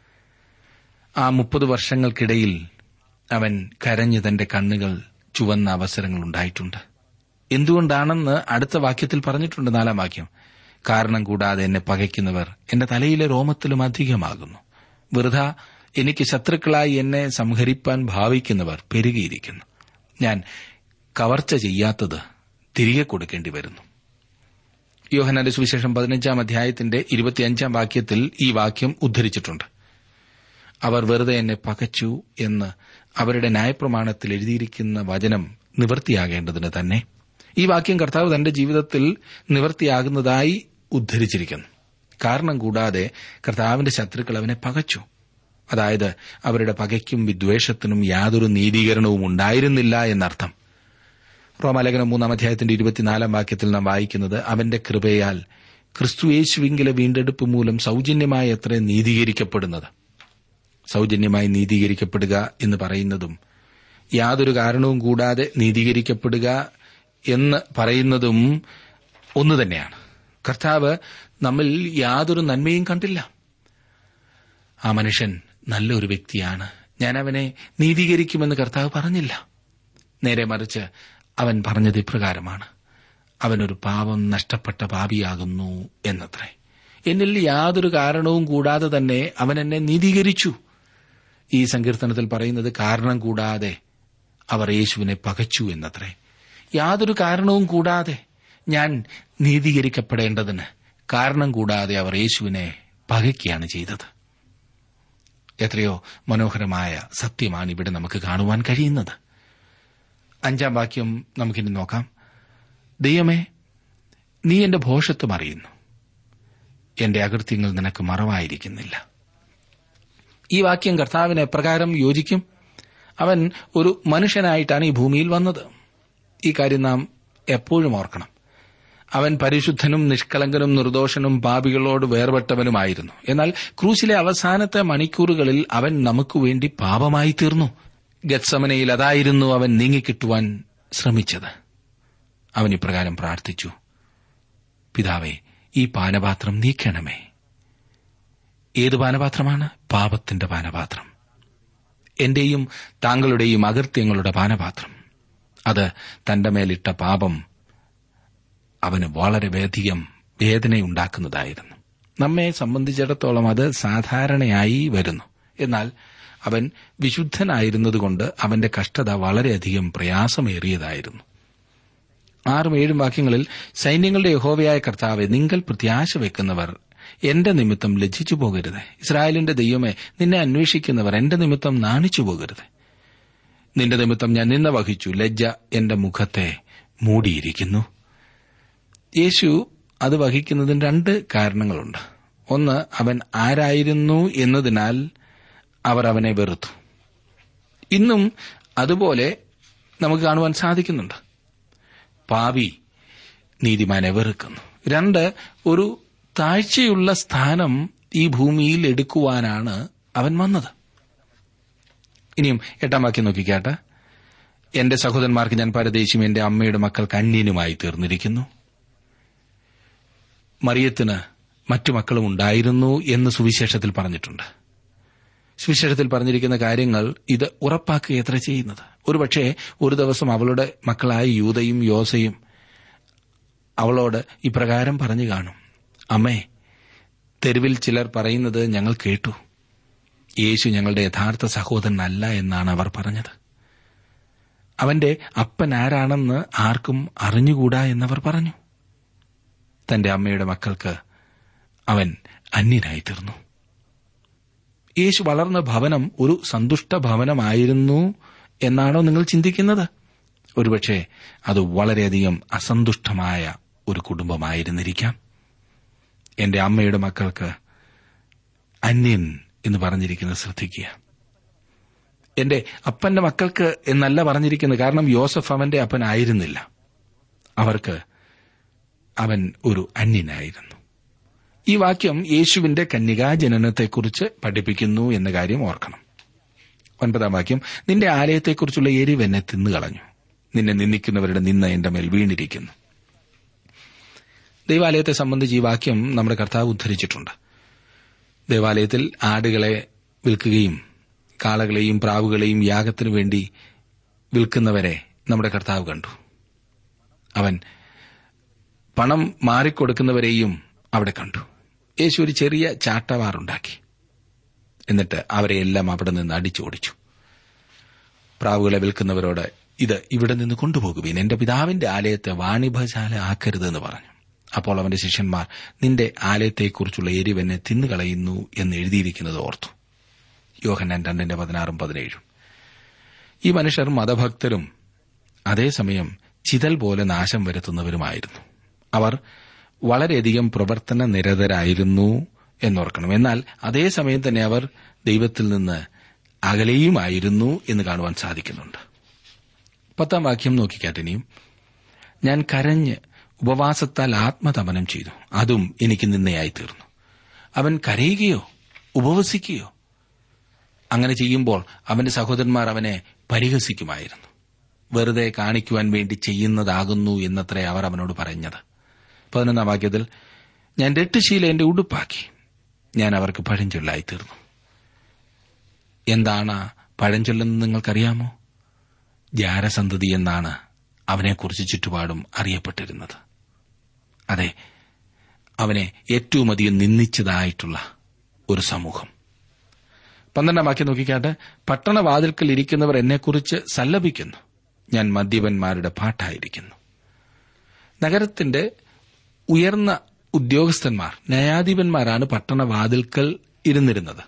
ആ മുപ്പത് വർഷങ്ങൾക്കിടയിൽ അവൻ കരഞ്ഞ് തന്റെ കണ്ണുകൾ ചുവന്ന അവസരങ്ങൾ ഉണ്ടായിട്ടുണ്ട് എന്തുകൊണ്ടാണെന്ന് അടുത്ത വാക്യത്തിൽ പറഞ്ഞിട്ടുണ്ട് നാലാം വാക്യം കാരണം കൂടാതെ എന്നെ പകയ്ക്കുന്നവർ എന്റെ തലയിലെ രോമത്തിലും അധികമാകുന്നു വെറുത എനിക്ക് ശത്രുക്കളായി എന്നെ സംഹരിപ്പാൻ ഭാവിക്കുന്നവർ പെരുകിയിരിക്കുന്നു ഞാൻ കവർച്ച ചെയ്യാത്തത് തിരികെ കൊടുക്കേണ്ടി വരുന്നു യോഹനാന്റെ സുവിശേഷം പതിനഞ്ചാം അധ്യായത്തിന്റെ ഇരുപത്തിയഞ്ചാം വാക്യത്തിൽ ഈ വാക്യം ഉദ്ധരിച്ചിട്ടുണ്ട് അവർ വെറുതെ എന്നെ പകച്ചു എന്ന് അവരുടെ ന്യായപ്രമാണത്തിൽ എഴുതിയിരിക്കുന്ന വചനം നിവൃത്തിയാകേണ്ടതിന് തന്നെ ഈ വാക്യം കർത്താവ് തന്റെ ജീവിതത്തിൽ നിവൃത്തിയാകുന്നതായി ഉദ്ധരിച്ചിരിക്കുന്നു കാരണം കൂടാതെ കർത്താവിന്റെ ശത്രുക്കൾ അവനെ പകച്ചു അതായത് അവരുടെ പകയ്ക്കും വിദ്വേഷത്തിനും യാതൊരു നീതീകരണവും ഉണ്ടായിരുന്നില്ല എന്നർത്ഥം റോമാലേഖനം മൂന്നാം അധ്യായത്തിന്റെ ഇരുപത്തിനാലാം വാക്യത്തിൽ നാം വായിക്കുന്നത് അവന്റെ കൃപയാൽ ക്രിസ്തുയേശുവിങ്കിലെ വീണ്ടെടുപ്പ് മൂലം സൌജന്യമായി എത്ര നീതീകരിക്കപ്പെടുന്നത് സൌജന്യമായി നീതീകരിക്കപ്പെടുക എന്ന് പറയുന്നതും യാതൊരു കാരണവും കൂടാതെ നീതീകരിക്കപ്പെടുക എന്ന് പറയുന്നതും ഒന്നു തന്നെയാണ് കർത്താവ് നമ്മിൽ യാതൊരു നന്മയും കണ്ടില്ല ആ മനുഷ്യൻ നല്ലൊരു വ്യക്തിയാണ് ഞാൻ അവനെ നീതീകരിക്കുമെന്ന് കർത്താവ് പറഞ്ഞില്ല നേരെ മറിച്ച് അവൻ പറഞ്ഞത് ഇപ്രകാരമാണ് അവനൊരു പാപം നഷ്ടപ്പെട്ട പാപിയാകുന്നു എന്നത്രേ എന്നിൽ യാതൊരു കാരണവും കൂടാതെ തന്നെ അവൻ എന്നെ നീതീകരിച്ചു ഈ സങ്കീർത്തനത്തിൽ പറയുന്നത് കാരണം കൂടാതെ അവർ യേശുവിനെ പകച്ചു എന്നത്രേ യാതൊരു കാരണവും കൂടാതെ ഞാൻ നീതീകരിക്കപ്പെടേണ്ടതിന് കാരണം കൂടാതെ അവർ യേശുവിനെ പകയ്ക്കുകയാണ് ചെയ്തത് എത്രയോ മനോഹരമായ സത്യമാണ് ഇവിടെ നമുക്ക് കാണുവാൻ കഴിയുന്നത് അഞ്ചാം വാക്യം നമുക്കിനി നോക്കാം ദൈവമേ നീ എന്റെ ഭോഷത്വം അറിയുന്നു എന്റെ അകൃത്യങ്ങൾ നിനക്ക് മറവായിരിക്കുന്നില്ല ഈ വാക്യം കർത്താവിന് എപ്രകാരം യോജിക്കും അവൻ ഒരു മനുഷ്യനായിട്ടാണ് ഈ ഭൂമിയിൽ വന്നത് ഈ കാര്യം നാം എപ്പോഴും ഓർക്കണം അവൻ പരിശുദ്ധനും നിഷ്കളങ്കനും നിർദോഷനും പാപികളോട് വേർപെട്ടവനുമായിരുന്നു എന്നാൽ ക്രൂശിലെ അവസാനത്തെ മണിക്കൂറുകളിൽ അവൻ നമുക്ക് വേണ്ടി പാപമായി തീർന്നു ഗത്സമനയിൽ അതായിരുന്നു അവൻ നീങ്ങിക്കിട്ടുവാൻ ശ്രമിച്ചത് അവൻ ഇപ്രകാരം പ്രാർത്ഥിച്ചു പിതാവേ ഈ പാനപാത്രം നീക്കണമേ ഏത് പാനപാത്രമാണ് പാപത്തിന്റെ പാനപാത്രം എന്റെയും താങ്കളുടെയും അകൃത്യങ്ങളുടെ പാനപാത്രം അത് തന്റെ മേലിട്ട പാപം അവന് വളരെയധികം വേദനയുണ്ടാക്കുന്നതായിരുന്നു നമ്മെ സംബന്ധിച്ചിടത്തോളം അത് സാധാരണയായി വരുന്നു എന്നാൽ അവൻ വിശുദ്ധനായിരുന്നതുകൊണ്ട് അവന്റെ കഷ്ടത വളരെയധികം പ്രയാസമേറിയതായിരുന്നു ആറും ഏഴും വാക്യങ്ങളിൽ സൈന്യങ്ങളുടെ യഹോവയായ കർത്താവെ നിങ്ങൾ പ്രത്യാശ വെക്കുന്നവർ എന്റെ നിമിത്തം ലജ്ജിച്ചു പോകരുത് ഇസ്രായേലിന്റെ ദൈവമേ നിന്നെ അന്വേഷിക്കുന്നവർ എന്റെ നിമിത്തം നാണിച്ചു പോകരുത് നിന്റെ നിമിത്തം ഞാൻ നിന്ന വഹിച്ചു ലജ്ജ എന്റെ മുഖത്തെ മൂടിയിരിക്കുന്നു യേശു അത് വഹിക്കുന്നതിന് രണ്ട് കാരണങ്ങളുണ്ട് ഒന്ന് അവൻ ആരായിരുന്നു എന്നതിനാൽ അവർ അവനെ വെറുത്തു ഇന്നും അതുപോലെ നമുക്ക് കാണുവാൻ സാധിക്കുന്നുണ്ട് പാവി നീതിമാനെ വെറുക്കുന്നു രണ്ട് ഒരു താഴ്ചയുള്ള സ്ഥാനം ഈ ഭൂമിയിൽ എടുക്കുവാനാണ് അവൻ വന്നത് ഇനിയും എട്ടാം വാക്യം നോക്കിക്കാട്ടെ എന്റെ സഹോദരന്മാർക്ക് ഞാൻ പരദേശിയും എന്റെ അമ്മയുടെ മക്കൾക്ക് അന്യനുമായി തീർന്നിരിക്കുന്നു മറിയത്തിന് മറ്റു മക്കളും ഉണ്ടായിരുന്നു എന്ന് സുവിശേഷത്തിൽ പറഞ്ഞിട്ടുണ്ട് സുവിശേഷത്തിൽ പറഞ്ഞിരിക്കുന്ന കാര്യങ്ങൾ ഇത് ഉറപ്പാക്കുക എത്ര ചെയ്യുന്നത് ഒരുപക്ഷെ ഒരു ദിവസം അവളുടെ മക്കളായ യൂതയും യോസയും അവളോട് ഇപ്രകാരം പറഞ്ഞു കാണും അമ്മേ തെരുവിൽ ചിലർ പറയുന്നത് ഞങ്ങൾ കേട്ടു യേശു ഞങ്ങളുടെ യഥാർത്ഥ സഹോദരനല്ല എന്നാണ് അവർ പറഞ്ഞത് അവന്റെ അപ്പൻ ആരാണെന്ന് ആർക്കും അറിഞ്ഞുകൂടാ എന്നവർ പറഞ്ഞു തന്റെ അമ്മയുടെ മക്കൾക്ക് അവൻ അന്യനായി തീർന്നു യേശു വളർന്ന ഭവനം ഒരു സന്തുഷ്ട ഭവനമായിരുന്നു എന്നാണോ നിങ്ങൾ ചിന്തിക്കുന്നത് ഒരുപക്ഷെ അത് വളരെയധികം അസന്തുഷ്ടമായ ഒരു കുടുംബമായിരുന്നിരിക്കാം എന്റെ അമ്മയുടെ മക്കൾക്ക് അന്യൻ എന്ന് പറഞ്ഞിരിക്കുന്നത് ശ്രദ്ധിക്കുക എന്റെ അപ്പന്റെ മക്കൾക്ക് എന്നല്ല പറഞ്ഞിരിക്കുന്നത് കാരണം യോസഫ് അവന്റെ അപ്പനായിരുന്നില്ല അവർക്ക് അവൻ ഒരു അന്യനായിരുന്നു ഈ വാക്യം യേശുവിന്റെ കന്യകാജനനത്തെക്കുറിച്ച് പഠിപ്പിക്കുന്നു എന്ന കാര്യം ഓർക്കണം ഒൻപതാം വാക്യം നിന്റെ ആലയത്തെക്കുറിച്ചുള്ള എരിവ് എന്നെ തിന്നുകളഞ്ഞു നിന്നെ നിന്ദിക്കുന്നവരുടെ നിന്ന എന്റെ മേൽ വീണിരിക്കുന്നു ദൈവാലയത്തെ സംബന്ധിച്ച് ഈ വാക്യം നമ്മുടെ കർത്താവ് ഉദ്ധരിച്ചിട്ടുണ്ട് ദേവാലയത്തിൽ ആടുകളെ വിൽക്കുകയും കാളകളെയും പ്രാവുകളെയും യാഗത്തിനു വേണ്ടി വിൽക്കുന്നവരെ നമ്മുടെ കർത്താവ് കണ്ടു അവൻ പണം മാറിക്കൊടുക്കുന്നവരെയും അവിടെ കണ്ടു യേശു ഒരു ചെറിയ ചാട്ടവാറുണ്ടാക്കി എന്നിട്ട് അവരെയെല്ലാം അവിടെ നിന്ന് അടിച്ചോടിച്ചു പ്രാവുകളെ വിൽക്കുന്നവരോട് ഇത് ഇവിടെ നിന്ന് കൊണ്ടുപോകുവീൻ എന്റെ പിതാവിന്റെ ആലയത്തെ വാണിഭശാല ആക്കരുതെന്ന് പറഞ്ഞു അപ്പോൾ അവന്റെ ശിഷ്യന്മാർ നിന്റെ ആലയത്തെക്കുറിച്ചുള്ള എരിവെന്നെ തിന്നുകളയുന്നു എന്ന് എഴുതിയിരിക്കുന്നത് ഓർത്തു യോഹന്നാൻ രണ്ടിന്റെ പതിനാറും പതിനേഴും ഈ മനുഷ്യർ മതഭക്തരും അതേസമയം ചിതൽ പോലെ നാശം വരുത്തുന്നവരുമായിരുന്നു അവർ വളരെയധികം പ്രവർത്തന നിരതരായിരുന്നു എന്നോർക്കണം എന്നാൽ അതേസമയം തന്നെ അവർ ദൈവത്തിൽ നിന്ന് അകലെയുമായിരുന്നു എന്ന് കാണുവാൻ സാധിക്കുന്നുണ്ട് പത്താം വാക്യം നോക്കിക്കാട്ടിനിയും ഞാൻ കരഞ്ഞ് ഉപവാസത്താൽ ആത്മതപനം ചെയ്തു അതും എനിക്ക് നിന്നയായി തീർന്നു അവൻ കരയുകയോ ഉപവസിക്കുകയോ അങ്ങനെ ചെയ്യുമ്പോൾ അവന്റെ സഹോദരന്മാർ അവനെ പരിഹസിക്കുമായിരുന്നു വെറുതെ കാണിക്കുവാൻ വേണ്ടി ചെയ്യുന്നതാകുന്നു എന്നത്രേ അവർ അവനോട് പറഞ്ഞത് പതിനൊന്നാം വാക്യത്തിൽ ഞാൻ രട്ടുശീല എന്റെ ഉടുപ്പാക്കി ഞാൻ അവർക്ക് പഴഞ്ചൊല്ലായി തീർന്നു എന്താണ് പഴഞ്ചൊല്ലെന്ന് നിങ്ങൾക്കറിയാമോ ജാരസന്തതി എന്നാണ് അവനെക്കുറിച്ച് ചുറ്റുപാടും അറിയപ്പെട്ടിരുന്നത് അതെ അവനെ ഏറ്റവും അധികം നിന്ദിച്ചതായിട്ടുള്ള ഒരു സമൂഹം പന്ത്രണ്ടാം വാക്യം നോക്കിക്കാട്ട് പട്ടണവാതിൽക്കൽ ഇരിക്കുന്നവർ എന്നെക്കുറിച്ച് സല്ലപിക്കുന്നു ഞാൻ മദ്യപന്മാരുടെ പാട്ടായിരിക്കുന്നു നഗരത്തിന്റെ ഉയർന്ന ഉദ്യോഗസ്ഥന്മാർ ന്യായാധിപന്മാരാണ് പട്ടണവാതിൽക്കൽ ഇരുന്നിരുന്നത്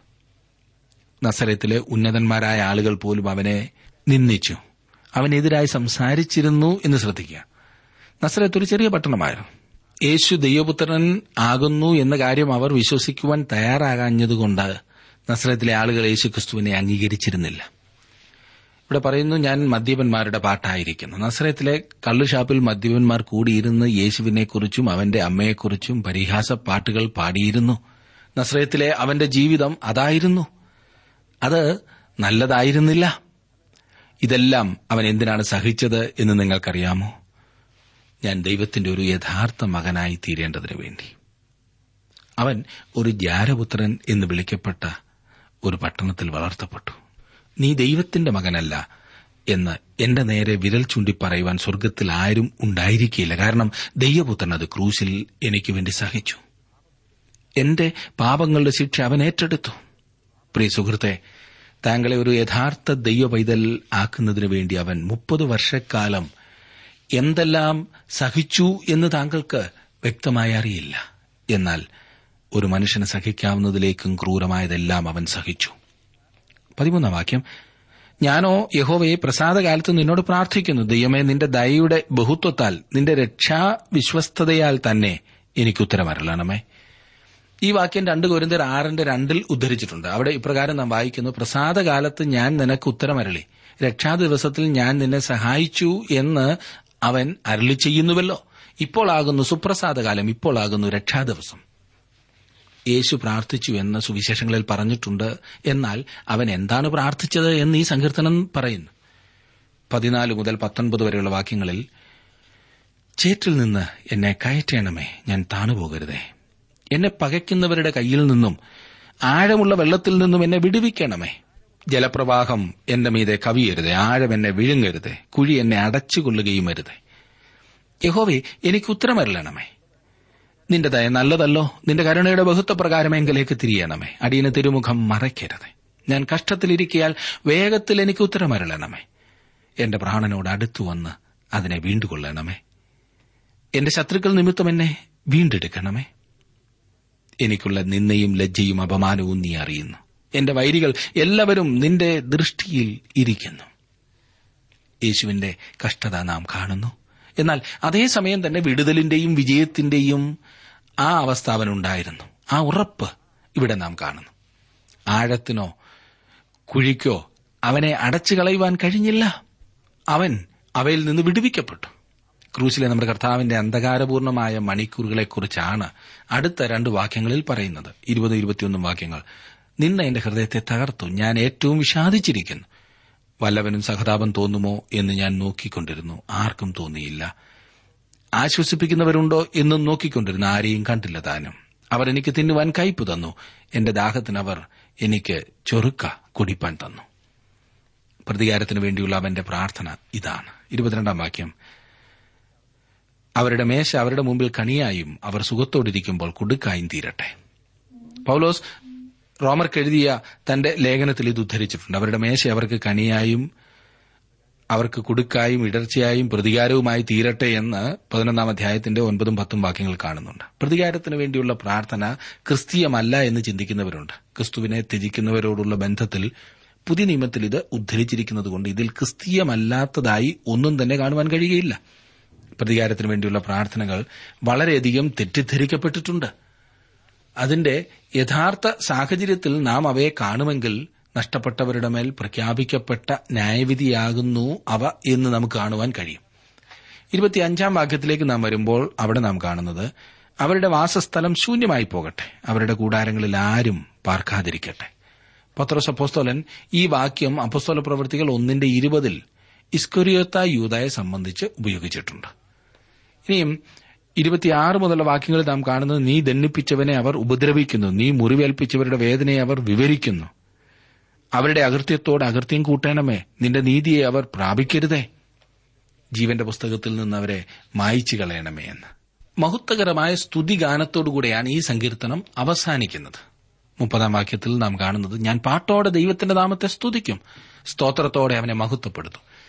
നസരത്തിലെ ഉന്നതന്മാരായ ആളുകൾ പോലും അവനെ നിന്ദിച്ചു അവനെതിരായി സംസാരിച്ചിരുന്നു എന്ന് ശ്രദ്ധിക്കുക നസരത്ത് ഒരു ചെറിയ പട്ടണമായിരുന്നു യേശു ദൈവപുത്രൻ ആകുന്നു എന്ന കാര്യം അവർ വിശ്വസിക്കുവാൻ തയ്യാറാകാഞ്ഞതുകൊണ്ട് നസ്രത്തിലെ ആളുകൾ യേശു ക്രിസ്തുവിനെ അംഗീകരിച്ചിരുന്നില്ല ഇവിടെ പറയുന്നു ഞാൻ മദ്യപന്മാരുടെ പാട്ടായിരിക്കുന്നു നസ്രത്തിലെ കള്ളുഷാപ്പിൽ മദ്യപന്മാർ കൂടിയിരുന്ന് യേശുവിനെക്കുറിച്ചും അവന്റെ അമ്മയെക്കുറിച്ചും പരിഹാസ പാട്ടുകൾ പാടിയിരുന്നു നസ്രയത്തിലെ അവന്റെ ജീവിതം അതായിരുന്നു അത് നല്ലതായിരുന്നില്ല ഇതെല്ലാം അവൻ എന്തിനാണ് സഹിച്ചത് എന്ന് നിങ്ങൾക്കറിയാമോ ഞാൻ ദൈവത്തിന്റെ ഒരു യഥാർത്ഥ മകനായി തീരേണ്ടതിനു വേണ്ടി അവൻ ഒരു ജാരപുത്രൻ എന്ന് വിളിക്കപ്പെട്ട ഒരു പട്ടണത്തിൽ വളർത്തപ്പെട്ടു നീ ദൈവത്തിന്റെ മകനല്ല എന്ന് എന്റെ നേരെ വിരൽ ചൂണ്ടി പറയുവാൻ സ്വർഗത്തിൽ ആരും ഉണ്ടായിരിക്കില്ല കാരണം ദൈവപുത്രൻ അത് ക്രൂശിൽ എനിക്ക് വേണ്ടി സഹിച്ചു എന്റെ പാപങ്ങളുടെ ശിക്ഷ അവൻ ഏറ്റെടുത്തു പ്രിയ സുഹൃത്തെ താങ്കളെ ഒരു യഥാർത്ഥ ദൈവ പൈതൽ ആക്കുന്നതിനു വേണ്ടി അവൻ മുപ്പത് വർഷക്കാലം എന്തെല്ലാം സഹിച്ചു എന്ന് താങ്കൾക്ക് വ്യക്തമായി അറിയില്ല എന്നാൽ ഒരു മനുഷ്യന് സഹിക്കാവുന്നതിലേക്കും ക്രൂരമായതെല്ലാം അവൻ സഹിച്ചു പതിമൂന്നാം വാക്യം ഞാനോ യഹോവയെ പ്രസാദകാലത്ത് നിന്നോട് പ്രാർത്ഥിക്കുന്നു ദൈവമേ നിന്റെ ദയയുടെ ബഹുത്വത്താൽ നിന്റെ രക്ഷാ വിശ്വസ്തതയാൽ തന്നെ എനിക്ക് ഉത്തരമരളണമേ ഈ വാക്യം രണ്ട് കോരിന്തർ ആറിന്റെ രണ്ടിൽ ഉദ്ധരിച്ചിട്ടുണ്ട് അവിടെ ഇപ്രകാരം നാം വായിക്കുന്നു പ്രസാദകാലത്ത് ഞാൻ നിനക്ക് ഉത്തരമരളി രക്ഷാ ദിവസത്തിൽ ഞാൻ നിന്നെ സഹായിച്ചു എന്ന് അവൻ അരളി ചെയ്യുന്നുവല്ലോ ഇപ്പോളാകുന്നു സുപ്രസാദകാലം ഇപ്പോളാകുന്നു രക്ഷാദിവസം യേശു പ്രാർത്ഥിച്ചു എന്ന് സുവിശേഷങ്ങളിൽ പറഞ്ഞിട്ടുണ്ട് എന്നാൽ അവൻ എന്താണ് പ്രാർത്ഥിച്ചത് എന്ന് ഈ സങ്കീർത്തനം പറയുന്നു പതിനാല് മുതൽ പത്തൊൻപത് വരെയുള്ള വാക്യങ്ങളിൽ ചേറ്റിൽ നിന്ന് എന്നെ കയറ്റണമേ ഞാൻ താണുപോകരുതേ എന്നെ പകയ്ക്കുന്നവരുടെ കയ്യിൽ നിന്നും ആഴമുള്ള വെള്ളത്തിൽ നിന്നും എന്നെ വിടുവിക്കണമേ ജലപ്രവാഹം എന്റെ മീതെ കവിയരുതേ ആഴം എന്നെ വിഴുങ്ങരുതേ കുഴി എന്നെ അടച്ചുകൊള്ളുകയും അരുതേ യഹോവേ എനിക്ക് ഉത്തരമരളണമേ നിന്റെ ദയ നല്ലതല്ലോ നിന്റെ കരുണയുടെ ബഹുത്വപ്രകാരം എങ്കിലേക്ക് തിരിയണമേ അടിയന് തിരുമുഖം മറയ്ക്കരുത് ഞാൻ കഷ്ടത്തിലിരിക്കിയാൽ വേഗത്തിൽ എനിക്ക് ഉത്തരമരളണമേ എന്റെ പ്രാണനോട് അടുത്തു വന്ന് അതിനെ വീണ്ടുകൊള്ളണമേ എന്റെ ശത്രുക്കൾ നിമിത്തം എന്നെ വീണ്ടെടുക്കണമേ എനിക്കുള്ള നിന്നയും ലജ്ജയും അപമാനവും നീ അറിയുന്നു എന്റെ വൈരികൾ എല്ലാവരും നിന്റെ ദൃഷ്ടിയിൽ ഇരിക്കുന്നു യേശുവിന്റെ കഷ്ടത നാം കാണുന്നു എന്നാൽ അതേസമയം തന്നെ വിടുതലിന്റെയും വിജയത്തിന്റെയും ആ അവസ്ഥ അവനുണ്ടായിരുന്നു ആ ഉറപ്പ് ഇവിടെ നാം കാണുന്നു ആഴത്തിനോ കുഴിക്കോ അവനെ അടച്ചു കളയുവാൻ കഴിഞ്ഞില്ല അവൻ അവയിൽ നിന്ന് വിടുവിക്കപ്പെട്ടു ക്രൂശിലെ നമ്മുടെ കർത്താവിന്റെ അന്ധകാരപൂർണമായ മണിക്കൂറുകളെക്കുറിച്ചാണ് അടുത്ത രണ്ട് വാക്യങ്ങളിൽ പറയുന്നത് ഇരുപത് ഇരുപത്തിയൊന്നും വാക്യങ്ങൾ നിന്ന എന്റെ ഹൃദയത്തെ തകർത്തു ഞാൻ ഏറ്റവും വിഷാദിച്ചിരിക്കുന്നു വല്ലവനും സഹതാപം തോന്നുമോ എന്ന് ഞാൻ നോക്കിക്കൊണ്ടിരുന്നു ആർക്കും തോന്നിയില്ല ആശ്വസിപ്പിക്കുന്നവരുണ്ടോ എന്നും നോക്കിക്കൊണ്ടിരുന്ന ആരെയും കണ്ടില്ല താനും അവർ എനിക്ക് തിന്നുവാൻ കയ്പ് തന്നു എന്റെ ദാഹത്തിന് അവർ എനിക്ക് ചൊറുക്ക കുടിപ്പാൻ തന്നു പ്രതികാരത്തിനു വേണ്ടിയുള്ള അവന്റെ പ്രാർത്ഥന ഇതാണ് ഇരുപത്തിരണ്ടാം വാക്യം അവരുടെ മേശ അവരുടെ മുമ്പിൽ കണിയായും അവർ സുഖത്തോടിരിക്കുമ്പോൾ കുടുക്കായും തീരട്ടെ പൌലോസ് റോമർക്ക് എഴുതിയ തന്റെ ലേഖനത്തിൽ ഇത് ഉദ്ധരിച്ചിട്ടുണ്ട് അവരുടെ മേശ അവർക്ക് കണിയായും അവർക്ക് കുടുക്കായും ഇടർച്ചയായും പ്രതികാരവുമായി തീരട്ടെ എന്ന് പതിനൊന്നാം അധ്യായത്തിന്റെ ഒൻപതും പത്തും വാക്യങ്ങൾ കാണുന്നുണ്ട് പ്രതികാരത്തിന് വേണ്ടിയുള്ള പ്രാർത്ഥന ക്രിസ്തീയമല്ല എന്ന് ചിന്തിക്കുന്നവരുണ്ട് ക്രിസ്തുവിനെ ത്യജിക്കുന്നവരോടുള്ള ബന്ധത്തിൽ പുതിയ നിയമത്തിൽ ഇത് ഉദ്ധരിച്ചിരിക്കുന്നതുകൊണ്ട് ഇതിൽ ക്രിസ്തീയമല്ലാത്തതായി ഒന്നും തന്നെ കാണുവാൻ കഴിയുകയില്ല പ്രതികാരത്തിന് വേണ്ടിയുള്ള പ്രാർത്ഥനകൾ വളരെയധികം തെറ്റിദ്ധരിക്കപ്പെട്ടിട്ടുണ്ട് അതിന്റെ യഥാർത്ഥ സാഹചര്യത്തിൽ നാം അവയെ കാണുമെങ്കിൽ നഷ്ടപ്പെട്ടവരുടെ മേൽ പ്രഖ്യാപിക്കപ്പെട്ട ന്യായവിധിയാകുന്നു അവ എന്ന് നമുക്ക് കാണുവാൻ കഴിയും ഇരുപത്തിയഞ്ചാം വാക്യത്തിലേക്ക് നാം വരുമ്പോൾ അവിടെ നാം കാണുന്നത് അവരുടെ വാസസ്ഥലം ശൂന്യമായി പോകട്ടെ അവരുടെ കൂടാരങ്ങളിൽ ആരും പാർക്കാതിരിക്കട്ടെ പത്രോസ് അപ്പോസ്തോലൻ ഈ വാക്യം അപ്പോസ്തോല പ്രവൃത്തികൾ ഒന്നിന്റെ ഇരുപതിൽ ഇസ്കൊരിയോത്ത യൂതയെ സംബന്ധിച്ച് ഉപയോഗിച്ചിട്ടുണ്ട് ഇനിയും ഇരുപത്തിയാറ് മുതലുള്ള വാക്യങ്ങളിൽ നാം കാണുന്നത് നീ ദണ്ണിപ്പിച്ചവനെ അവർ ഉപദ്രവിക്കുന്നു നീ മുറിവേൽപ്പിച്ചവരുടെ വേദനയെ അവർ വിവരിക്കുന്നു അവരുടെ അകൃത്യത്തോട് അകൃത്യം കൂട്ടണമേ നിന്റെ നീതിയെ അവർ പ്രാപിക്കരുതേ ജീവന്റെ പുസ്തകത്തിൽ നിന്ന് അവരെ മായിച്ചു കളയണമേ എന്ന് മഹത്വകരമായ സ്തുതിഗാനത്തോടുകൂടെയാണ് ഈ സങ്കീർത്തനം അവസാനിക്കുന്നത് മുപ്പതാം വാക്യത്തിൽ നാം കാണുന്നത് ഞാൻ പാട്ടോടെ ദൈവത്തിന്റെ നാമത്തെ സ്തുതിക്കും സ്തോത്രത്തോടെ അവനെ മഹത്വപ്പെടുത്തും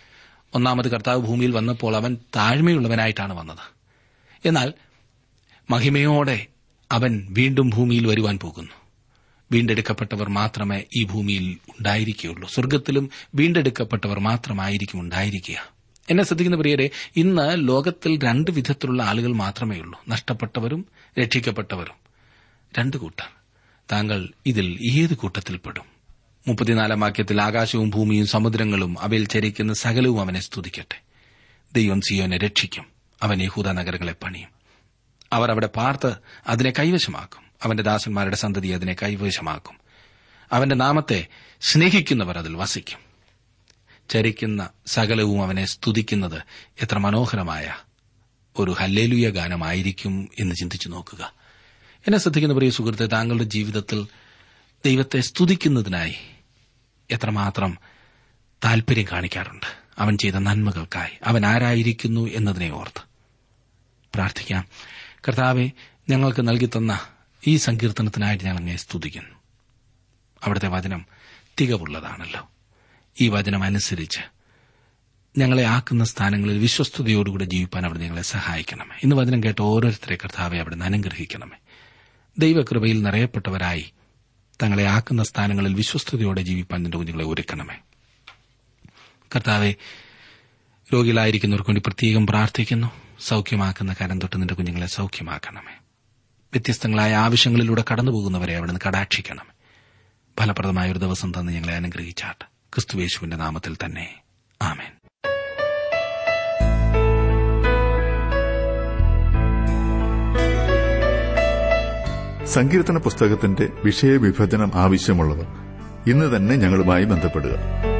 ഒന്നാമത് കർത്താവ് ഭൂമിയിൽ വന്നപ്പോൾ അവൻ താഴ്മയുള്ളവനായിട്ടാണ് വന്നത് എന്നാൽ മഹിമയോടെ അവൻ വീണ്ടും ഭൂമിയിൽ വരുവാൻ പോകുന്നു വീണ്ടെടുക്കപ്പെട്ടവർ മാത്രമേ ഈ ഭൂമിയിൽ ഉണ്ടായിരിക്കുകയുള്ളൂ സ്വർഗത്തിലും വീണ്ടെടുക്കപ്പെട്ടവർ മാത്രമായിരിക്കും ഉണ്ടായിരിക്കുക എന്നെ ശ്രദ്ധിക്കുന്ന പ്രിയരെ ഇന്ന് ലോകത്തിൽ രണ്ട് വിധത്തിലുള്ള ആളുകൾ മാത്രമേ ഉള്ളൂ നഷ്ടപ്പെട്ടവരും രക്ഷിക്കപ്പെട്ടവരും രണ്ട് കൂട്ടർ താങ്കൾ ഇതിൽ ഏത് കൂട്ടത്തിൽപ്പെടും മുപ്പത്തിനാലാം വാക്യത്തിൽ ആകാശവും ഭൂമിയും സമുദ്രങ്ങളും അവയിൽ ചരിക്കുന്ന സകലവും അവനെ സ്തുതിക്കട്ടെ ദൈവം സിയോനെ രക്ഷിക്കും അവൻ യഹൂദ നഗരങ്ങളെ പണിയും അവർ അവിടെ പാർത്ത് അതിനെ കൈവശമാക്കും അവന്റെ ദാസന്മാരുടെ സന്തതി അതിനെ കൈവശമാക്കും അവന്റെ നാമത്തെ സ്നേഹിക്കുന്നവർ അതിൽ വസിക്കും ചരിക്കുന്ന സകലവും അവനെ സ്തുതിക്കുന്നത് എത്ര മനോഹരമായ ഒരു ഹല്ലേലുയ ഗാനമായിരിക്കും എന്ന് ചിന്തിച്ചു നോക്കുക എന്നെ ശ്രദ്ധിക്കുന്ന പ്രിയ സുഹൃത്തെ താങ്കളുടെ ജീവിതത്തിൽ ദൈവത്തെ സ്തുതിക്കുന്നതിനായി എത്രമാത്രം താൽപര്യം കാണിക്കാറുണ്ട് അവൻ ചെയ്ത നന്മകൾക്കായി അവൻ ആരായിരിക്കുന്നു എന്നതിനെ ഓർത്ത് പ്രാർത്ഥിക്കാം കർത്താവെ ഞങ്ങൾക്ക് നൽകിത്തന്ന ഈ സങ്കീർത്തനത്തിനായിട്ട് ഞങ്ങൾ അങ്ങേ സ്തുതിക്കുന്നു അവിടുത്തെ വചനം തികവുള്ളതാണല്ലോ ഈ വചനം അനുസരിച്ച് ഞങ്ങളെ ആക്കുന്ന സ്ഥാനങ്ങളിൽ വിശ്വസ്തയോടുകൂടെ ജീവിപ്പാൻ അവിടെ ഞങ്ങളെ സഹായിക്കണമേ ഇന്ന് വചനം കേട്ട ഓരോരുത്തരെ കർത്താവെ അവിടെ നിന്ന് അനുഗ്രഹിക്കണമേ ദൈവകൃപയിൽ നിറയപ്പെട്ടവരായി തങ്ങളെ ആക്കുന്ന സ്ഥാനങ്ങളിൽ വിശ്വസ്തയോടെ ജീവിപ്പാൻ നിന്റെ കുഞ്ഞുങ്ങളെ ഒരുക്കണമേ കർത്താവെ രോഗികളായിരിക്കുന്നവർക്ക് വേണ്ടി പ്രത്യേകം പ്രാർത്ഥിക്കുന്നു സൌഖ്യമാക്കുന്ന കരം തൊട്ട് നിന്റെ കുഞ്ഞുങ്ങളെ സൌഖ്യമാക്കണമേ വ്യത്യസ്തങ്ങളായ ആവശ്യങ്ങളിലൂടെ കടന്നുപോകുന്നവരെ അവിടെ നിന്ന് കടാക്ഷിക്കണമേ ഫലപ്രദമായ ഒരു ദിവസം തന്ന് ഞങ്ങളെ അനുഗ്രഹിച്ചാട്ട് ക്രിസ്തുവേശുവിന്റെ നാമത്തിൽ തന്നെ ആമേൻ സങ്കീർത്തന പുസ്തകത്തിന്റെ വിഷയവിഭജനം ആവശ്യമുള്ളവർ ഇന്ന് തന്നെ ഞങ്ങളുമായി ബന്ധപ്പെടുക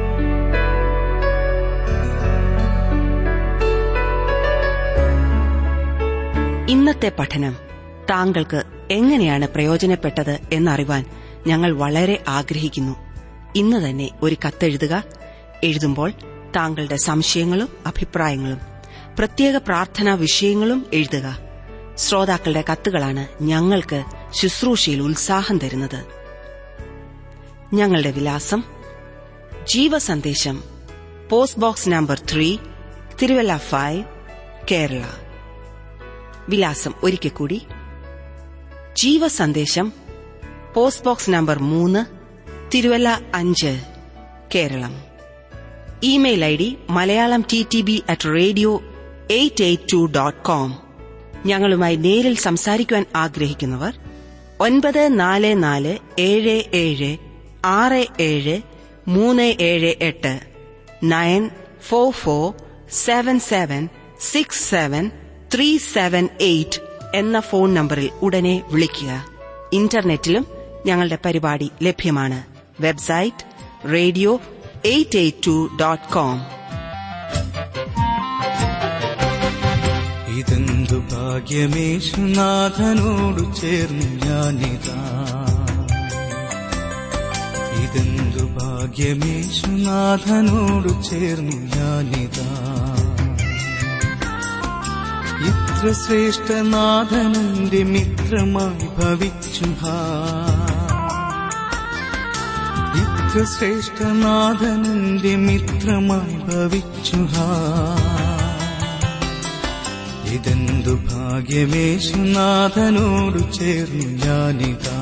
ഇന്നത്തെ പഠനം താങ്കൾക്ക് എങ്ങനെയാണ് പ്രയോജനപ്പെട്ടത് എന്നറിവാൻ ഞങ്ങൾ വളരെ ആഗ്രഹിക്കുന്നു ഇന്ന് തന്നെ ഒരു കത്തെഴുതുക എഴുതുമ്പോൾ താങ്കളുടെ സംശയങ്ങളും അഭിപ്രായങ്ങളും പ്രത്യേക പ്രാർത്ഥനാ വിഷയങ്ങളും എഴുതുക ശ്രോതാക്കളുടെ കത്തുകളാണ് ഞങ്ങൾക്ക് ശുശ്രൂഷയിൽ ഉത്സാഹം തരുന്നത് ഞങ്ങളുടെ വിലാസം Jeevasandesham post box number three Thiruvalla five Kerala വിലാസം ഒരിക്കൽ കൂടി ജീവസന്ദേശം പോസ്റ്റ് ബോക്സ് നമ്പർ മൂന്ന് തിരുവല്ല അഞ്ച് Keralam email I D Malayalam T T B at radio eight eight two dot com ഞങ്ങളുമായി നേരിൽ സംസാരിക്കുവാൻ ആഗ്രഹിക്കുന്നവർ ഒൻപത് നാല് നാല് ഏഴ് ഏഴ് ആറ് ഏഴ് മൂന്ന് ഏഴ് എട്ട് nine four four seven seven six seven three seven eight എന്ന ഫോൺ നമ്പറിൽ ഉടനെ വിളിക്കുക ഇന്റർനെറ്റിലും ഞങ്ങളുടെ പരിപാടി ലഭ്യമാണ് website radio eight eight two dot com ഇതെന്തു ഭാഗ്യമേശുനാഥനോടു ചേർന്നു ഞാനിതാ ഇതെന്തു ഭാഗ്യമേശുനാഥനോടു ചേർന്നു ഞാനിതാ ഇത്ര ശ്രേഷ്ഠനാഥനന്റെ മിത്രമായി ഭവിച്ചു ഹാ ഇത്ര ശ്രേഷ്ഠനാഥനന്റെ മിത്രമായി ഭവിച്ചു ഹാ ഇതെന്തു ഭാഗ്യമേശുനാഥനോടു ചേർന്നു ഞാനിതാ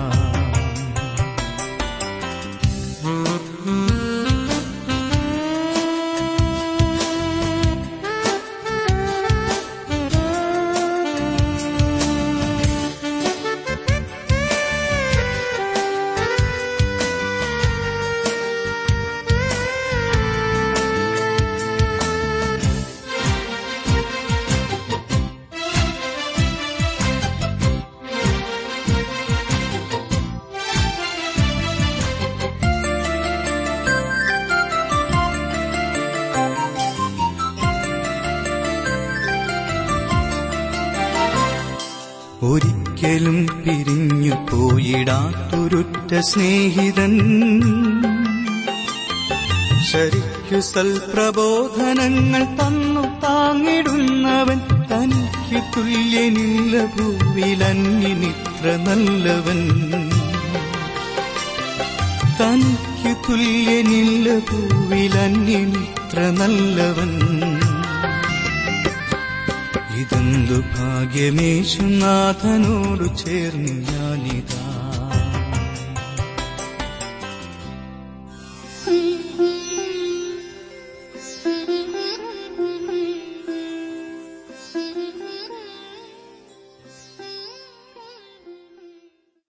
ഒരിക്കലും പിരിഞ്ഞു പോയിടാത്തൊരുറ്റ സ്നേഹിതൻ ശരിക്കു സൽപ്രബോധനങ്ങൾ തന്നു താങ്ങിടുന്നവൻ തനിക്ക് തുല്യനില്ല ഭൂവിലന്യനിത്ര നല്ലവൻ തനിക്ക് തുല്യനില്ല ഭൂവിലന്യനിത്ര അന്നിത്ര നല്ലവൻ ഇതെന്തു ഭാഗ്യമേശുനാഥനോട് ചേർന്ന് ഞാനിതാ